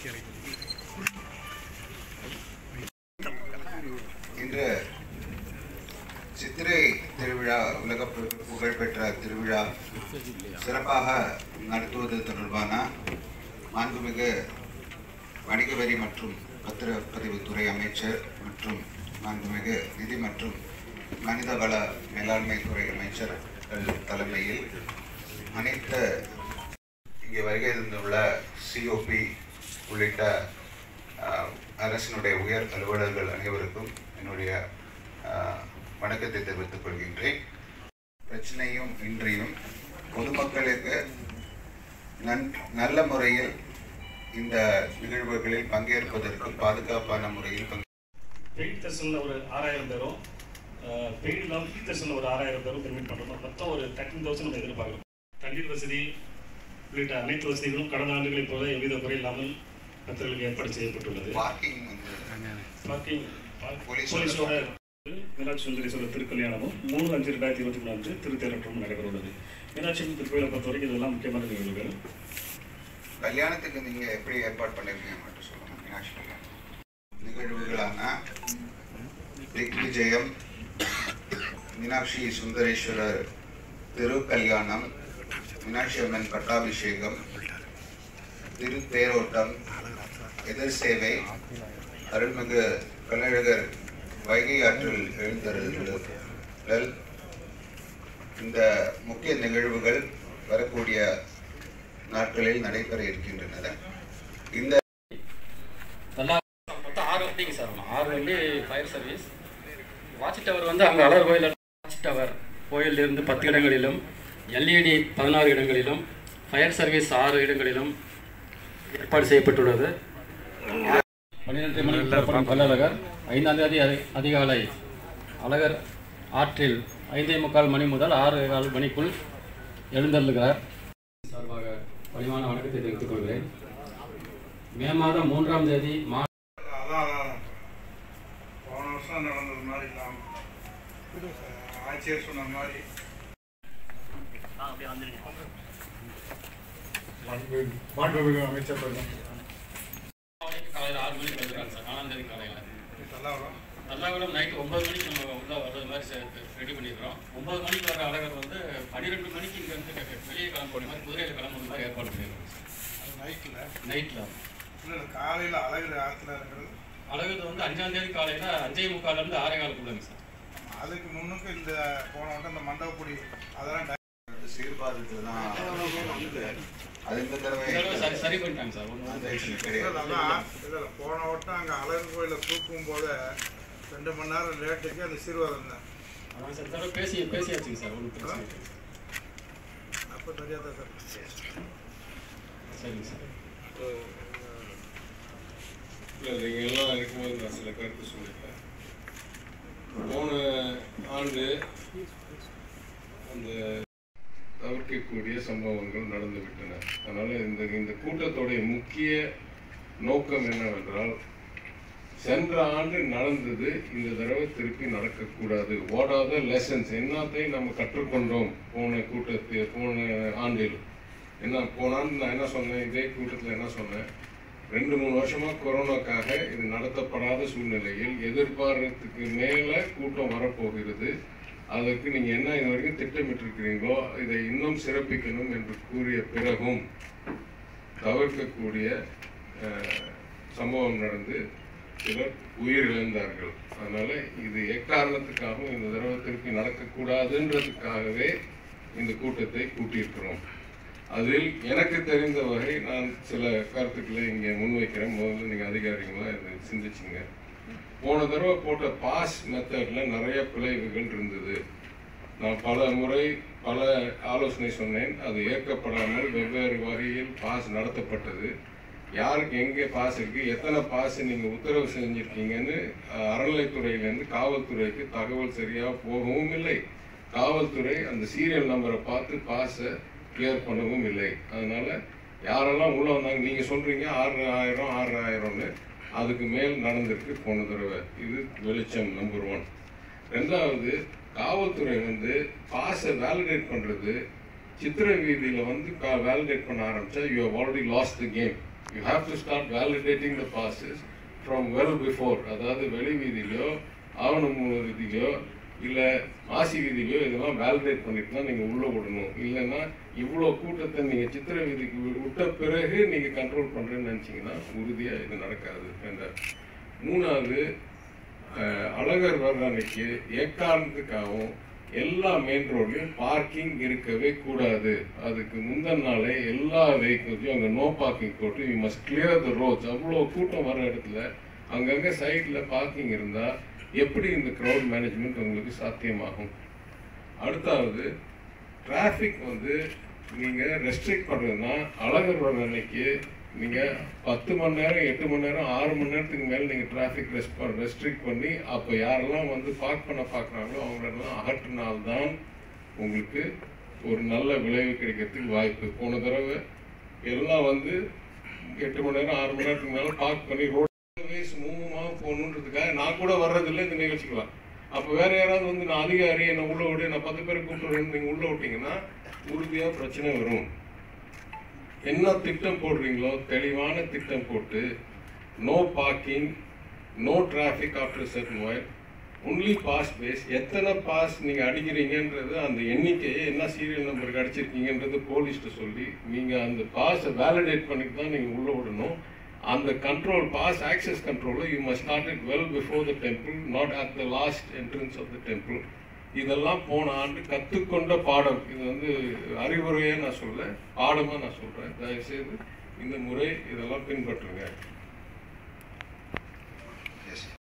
இன்று சித்திரை திருவிழா உலக பு- புகழ்பெற்ற திருவிழா சிறப்பாக நடத்துவது தொடர்பான மாண்புமிகு வணிக வரி மற்றும் பத்திரப்பதிவுத்துறை அமைச்சர் மற்றும் மாண்புமிகு நிதி மற்றும் மனிதவள மேலாண்மை துறை அமைச்சர்கள் தலைமையில் அனைத்து இங்கே வருகை தந்துள்ள சிஓபி உள்ளிட்ட அஹ், அரசினுடைய உயர் அலுவலர்கள் அனைவருக்கும் என்னுடைய அஹ், வணக்கத்தை தெரிவித்துக் கொள்கின்றேன் பிரச்சனையும் இன்றியும் பொதுமக்களுக்கு நன் நல்ல முறையில் இந்த நிகழ்வுகளில் பங்கேற்பதற்கு பாதுகாப்பான முறையில் பங்கு பெய்ட் செஷனில் ஒரு ஆறாயிரம் பேரும் பெய்ட் இல்லாமல் ஃப்ரீ செஷனில் ஒரு ஆறாயிரம் பேரும் பெர்மிட் பண்ணுறோம் மொத்தம் ஒரு தேர்ட்டின் தௌசண்ட் நம்ம எதிர்பார்க்குறோம் தண்ணீர் வசதி உள்ளிட்ட அனைத்து வசதிகளும் கடந்த ஆண்டுகளைப் போல எவ்வித குறை இல்லாமல் பக்தர்களுக்கு ஏற்பாடு செய்யப்பட்டுள்ளது பார்க்கிங் வந்து பார்க்கிங் போலீஸோட- போலீஸோட மீனாட்சி சுந்தரேஸ்வரர் திருக்கல்யாணமும் மூணு அஞ்சு ரெண்டாயிரத்தி இருபத்தி மூணு அன்று திருத்தேரோட்டமும் நடைபெற உள்ளது மீனாட்சி அம்மன் திருக்கோயிலை பொறுத்த வரைக்கும் இதெல்லாம் முக்கியமான நிகழ்வுகள் கல்யாணத்துக்கு நீங்க எப்படி ஏற்பாடு பண்ணிருக்கீங்க மட்டும் சொல்லுங்க மீனாட்சி கல்யாணம் நிகழ்வுகளான திக் விஜயம் மீனாட்சி சுந்தரேஸ்வரர் திருக்கல்யாணம் மீனாட்சி அம்மன் பட்டாபிஷேகம் திருத்தேரோட்டம் எதிர் சேவை அருள்மிகு கள்ளழகர் வைகை ஆற்றில் எழுந்தருளுதல் இந்த முக்கிய நிகழ்வுகள் வரக்கூடிய நாட்களில் நடைபெற இருக்கின்றன இந்த நல்லா மொத்தம் ஆறு வண்டிங்க சார் ஆகணும். ஆறு வண்டி ஃபயர் சர்வீஸ் வாட்ச் டவர் வந்து அங்கே அழகர் கோயில் வாட்ச் டவர் கோயிலிருந்து பத்து இடங்களிலும் எல்இடி பதினாறு இடங்களிலும் ஃபயர் சர்வீஸ் ஆறு இடங்களிலும் ஏற்பாடு செய்யப்பட்டுள்ளது பன்னிரெண்டு மணிக்கு புறப்படும் கள்ளழகர் ஐந்தாம் தேதி அதி- அதிகாலை அழகர் ஆற்றில் ஐந்தே முக்கால் மணி முதல் ஆறு கால் மணிக்குள் எழுந்தருளுகிறார் சார்பாக பணிவான வணக்கத்தை தெரிவித்துக் கொள்கிறேன் மே மாதம் மூன்றாம் தேதி மா அதான் அதான். போன வருஷம் நடந்தது மாதிரி இல்லாம ஆட்சியர் சொன்ன மாதிரி மாண்பு- மாண்புமிகு அமைச்சர் அவர்கள். காலையில் ஆறு மணிக்கு வந்துடுறாங்க சார் நாலாம் தேதி காலையில் தல்லாவரம் தல்லாகுளம் நைட்டு ஒன்பது மணிக்கு நம்ம உள்ள வர்றது மாதிரி ரெடி பண்ணிடுறோம் ஒன்பது மணிக்கு வர அழகர் வந்து பன்னிரெண்டு மணிக்கு இங்கேருந்து வெளியே கிளம்புற மாதிரி குதிரையில் கிளம்புற மாதிரி ஏற்பாடு பண்ணிடுறோம் அது நைட்டில் நைட்டில் இல்லை இல்லை காலையில் அழகு ஆற்றுல இருக்கிறது அழகர் வந்து அஞ்சாம் தேதி காலையில் அஞ்சே முக்கால்லேருந்து ஆறே காலுக்குள்ளங்க சார் அதுக்கு முன்னுக்கு இந்த போன வட்டம் இந்த மண்டபப்பொடி அதெல்லாம் டை- சீர்பாதத்தில் தான் அது இந்த தடவை இதெல்லாம் சரி சரி பண்ணிட்டாங்க சார் ஒன்று அந்த issue இல்லை, கிடையாது அதான் இல்லை இல்லை போன வட்டம் அங்கே அழகு கோயிலில் தூக்கும் போது ரெண்டு மணி நேரம் லேட்டுக்கு அந்த சீர்வாதம் தான் அதான் சார் தடவை பேசி பேசியாச்சுங்க சார் ஒன்றும் பிரச்சனை இல்லை அப்போ தெரியாத சார் சரிங்க சார் இல்லை நீங்கள் எல்லாம் இருக்கும்போது நான் சில கருத்து சொல்லிட்டேன் போன ஆண்டு அந்த தவிர்க்கக்கூடிய சம்பவங்கள் நடந்துவிட்டன அதனால் இந்த இந்த கூட்டத்தோடைய முக்கிய நோக்கம் என்னவென்றால் சென்ற ஆண்டு நடந்தது இந்த தடவை திருப்பி நடக்கக்கூடாது வாட் ஆர் த லெசன்ஸ் என்னத்தையும் நம்ம கற்றுக்கொண்டோம் போன கூட்டத்தில் போன ஆண்டில் என்ன போன ஆண்டு நான் என்ன சொன்னேன் இதே கூட்டத்தில் என்ன சொன்னேன் ரெண்டு மூணு வருஷமா கொரோனாக்காக இது நடத்தப்படாத சூழ்நிலையில் எதிர்பார்த்ததுக்கு மேல கூட்டம் வரப்போகிறது அதற்கு நீங்க என்ன இது வரைக்கும் திட்டமிட்டிருக்கிறீங்களோ இதை இன்னும் சிறப்பிக்கணும் என்று கூறிய பிறகும் தவிர்க்கக்கூடிய அஹ், சம்பவம் நடந்து சிலர் உயிரிழந்தார்கள் அதனால இது எக்காரணத்துக்காகவும் இந்த தடவை திருப்பி நடக்கக்கூடாதுன்றதுக்காகவே இந்த கூட்டத்தை கூட்டியிருக்கிறோம் அதில் எனக்கு தெரிந்த வகை நான் சில கருத்துக்களை இங்கே முன்வைக்கிறேன் முதல்ல நீங்கள் அதிகாரிகளாக இதை சிந்திச்சுங்க போன தடவை போட்ட பாஸ் மெத்தடில் நிறைய பிழைவுகள் இருந்தது நான் பல முறை பல ஆலோசனை சொன்னேன் அது ஏற்கப்படாமல் வெவ்வேறு வகையில் பாஸ் நடத்தப்பட்டது யாருக்கு எங்கே பாஸ் இருக்கு எத்தனை பாஸ் நீங்க உத்தரவு செஞ்சிருக்கீங்கன்னு அஹ், அறநிலைத்துறையிலேருந்து காவல்துறைக்கு தகவல் சரியா போகவும் இல்லை காவல்துறை அந்த சீரியல் நம்பரை பார்த்து பாஸை கிளியர் பண்ணவும் இல்லை அதனால யாரெல்லாம் உள்ள வந்தாங்க நீங்க சொல்றீங்க ஆறு ஆயிரம் ஆறு ஆயிரம்னு அதுக்கு மேல் நடந்திருக்கு போன தடவை இது வெளிச்சம் நம்பர் ஒன் ரெண்டாவது காவல்துறை வந்து பாஸை வேலிடேட் பண்றது சித்திரை வீதியில வந்து வேலிடேட் பண்ண ஆரம்பிச்சா you have already lost the game you have to start validating the passes from well before அதாவது வெளி வீதியிலையோ ஆவணமூல வீதியிலையோ இல்லை மாசி வீதியிலையோ இதெல்லாம் வேலிடேட் பண்ணிட்டு தான் நீங்கள் உள்ளே விடணும் இல்லைன்னா இவ்வளோ கூட்டத்தை நீங்கள் சித்திர வீதிக்கு வி- விட்ட பிறகு நீங்கள் கண்ட்ரோல் பண்ணுறேன்னு நினச்சிங்கன்னா உறுதியாக இது நடக்காது ரெண்டாவது மூணாவது அஹ், அழகர் வர்ற அன்னைக்கு எக்காரணத்துக்காகவும் எல்லா மெயின் ரோட்லையும் பார்க்கிங் இருக்கவே கூடாது அதுக்கு முந்தின நாளே எல்லா வெஹிக்கிள்ஸையும் அங்கே நோ பார்க்கிங் போட்டு you must clear the roads அவ்வளோ கூட்டம் வர இடத்துல அங்கங்கே சைடில் பார்க்கிங் இருந்தால் எப்படி இந்த க்ரௌட் மேனேஜ்மெண்ட் உங்களுக்கு சாத்தியமாகும் அடுத்தாவது டிராஃபிக் வந்து நீங்கள் ரெஸ்ட்ரிக்ட் பண்ணுறதுன்னா அழகர் வர அன்னைக்கு நீங்கள் பத்து மணி நேரம் எட்டு மணி நேரம் ஆறு மணி நேரத்துக்கு மேலே நீங்கள் டிராஃபிக் ரெஸ்ட் ரெஸ்ட்ரிக்ட் பண்ணி அப்போ யாரெல்லாம் வந்து பார்க் பண்ண பார்க்குறாங்களோ அவங்களெல்லாம் அகற்றினால்தான் உங்களுக்கு ஒரு நல்ல விளைவு கிடைக்கிறதுக்கு வாய்ப்பு போன தடவை எல்லாம் வந்து எட்டு மணி நேரம் ஆறு மணி நேரத்துக்கு மேலே பார்க் பண்ணி ரோடு சுமூகமாக போகணுன்றதுக்காக நான் கூட வர்றதில்லை இந்த நிகழ்ச்சிக்கலாம் அப்போ வேற யாராவது வந்து நான் அதிகாரி என்னை உள்ள விடு நான் பத்து பேரை கூப்பிட்டு நீங்கள் உள்ள விட்டீங்கன்னா உறுதியாக பிரச்சனை வரும் என்ன திட்டம் போடுறீங்களோ தெளிவான திட்டம் போட்டு no parking no traffic after certain hour only pass base எத்தனை பாஸ் நீங்கள் அடிக்கிறீங்கன்றது அந்த எண்ணிக்கையை என்ன சீரியல் நம்பருக்கு அடிச்சிருக்கீங்கன்றது போலீஸ்கிட்ட சொல்லி நீங்கள் அந்த பாஸை வேலிடேட் பண்ணிட்டு தான் நீங்கள் உள்ளே விடணும் அந்த கண்ட்ரோல் பாஸ் ஆக்சஸ் கண்ட்ரோலில் you must start it well before the temple not at the last entrance of the temple இதெல்லாம் போன ஆண்டு கற்றுக்கொண்ட பாடம் இது வந்து அறிவுரையே நான் சொல்ல பாடமாக நான் சொல்கிறேன் தயவுசெய்து இந்த முறை இதெல்லாம் பின்பற்றுங்க